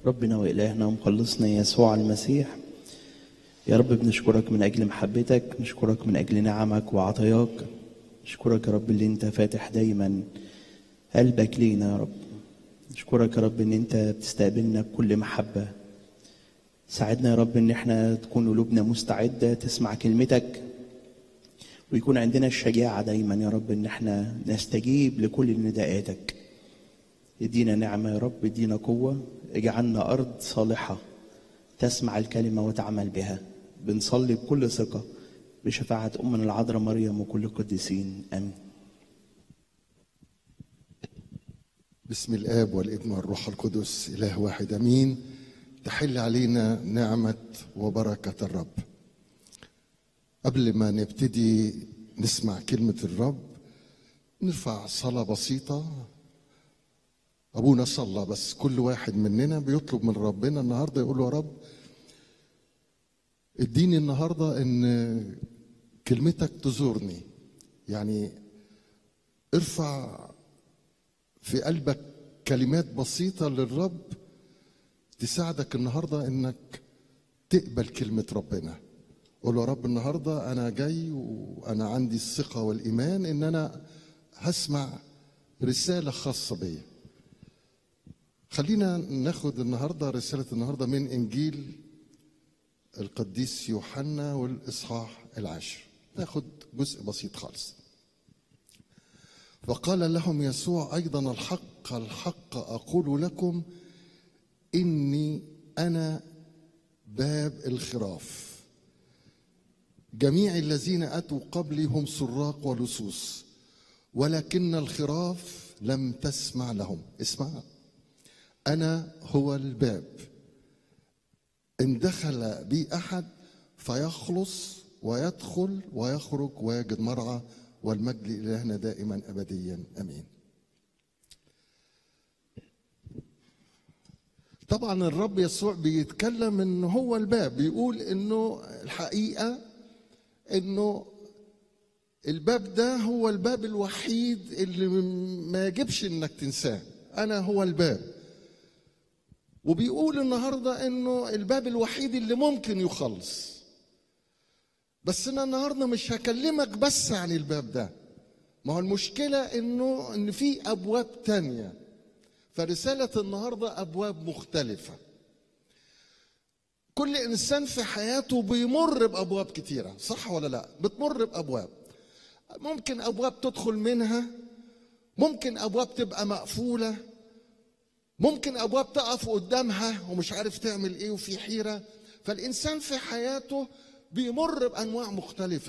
ربنا وإلهنا ومخلصنا يسوع المسيح يا رب بنشكرك من أجل محبتك نشكرك من أجل نعمك وعطاياك نشكرك يا رب اللي أنت فاتح دايما قلبك لينا يا رب نشكرك يا رب إن أنت بتستقبلنا بكل محبة ساعدنا يا رب إن احنا تكون قلوبنا مستعدة تسمع كلمتك ويكون عندنا الشجاعة دايما يا رب إن احنا نستجيب لكل نداءاتك ادينا نعمة يا رب ادينا قوة اجعلنا أرض صالحة تسمع الكلمة وتعمل بها بنصلي بكل ثقة بشفاعة أمنا العذراء مريم وكل القديسين آمين بسم الاب والابن والروح القدس اله واحد امين تحل علينا نعمه وبركه الرب قبل ما نبتدي نسمع كلمه الرب نرفع صلاه بسيطه ابونا صلى بس كل واحد مننا بيطلب من ربنا النهارده يقول له يا رب اديني النهارده ان كلمتك تزورني يعني ارفع في قلبك كلمات بسيطة للرب تساعدك النهاردة انك تقبل كلمة ربنا قول يا رب النهاردة انا جاي وانا عندي الثقة والايمان ان انا هسمع رسالة خاصة بيا خلينا ناخد النهاردة رسالة النهاردة من انجيل القديس يوحنا والاصحاح العاشر ناخد جزء بسيط خالص فقال لهم يسوع ايضا الحق الحق اقول لكم اني انا باب الخراف جميع الذين اتوا قبلي هم سراق ولصوص ولكن الخراف لم تسمع لهم اسمع انا هو الباب ان دخل بي احد فيخلص ويدخل ويخرج ويجد مرعى والمجد لإلهنا دائما أبديا أمين طبعا الرب يسوع بيتكلم ان هو الباب بيقول انه الحقيقه انه الباب ده هو الباب الوحيد اللي ما يجبش انك تنساه انا هو الباب وبيقول النهارده انه الباب الوحيد اللي ممكن يخلص بس انا النهارده مش هكلمك بس عن الباب ده ما هو المشكله انه ان في ابواب تانية فرساله النهارده ابواب مختلفه كل انسان في حياته بيمر بابواب كتيره صح ولا لا بتمر بابواب ممكن ابواب تدخل منها ممكن ابواب تبقى مقفوله ممكن ابواب تقف قدامها ومش عارف تعمل ايه وفي حيره فالانسان في حياته بيمر بانواع مختلفه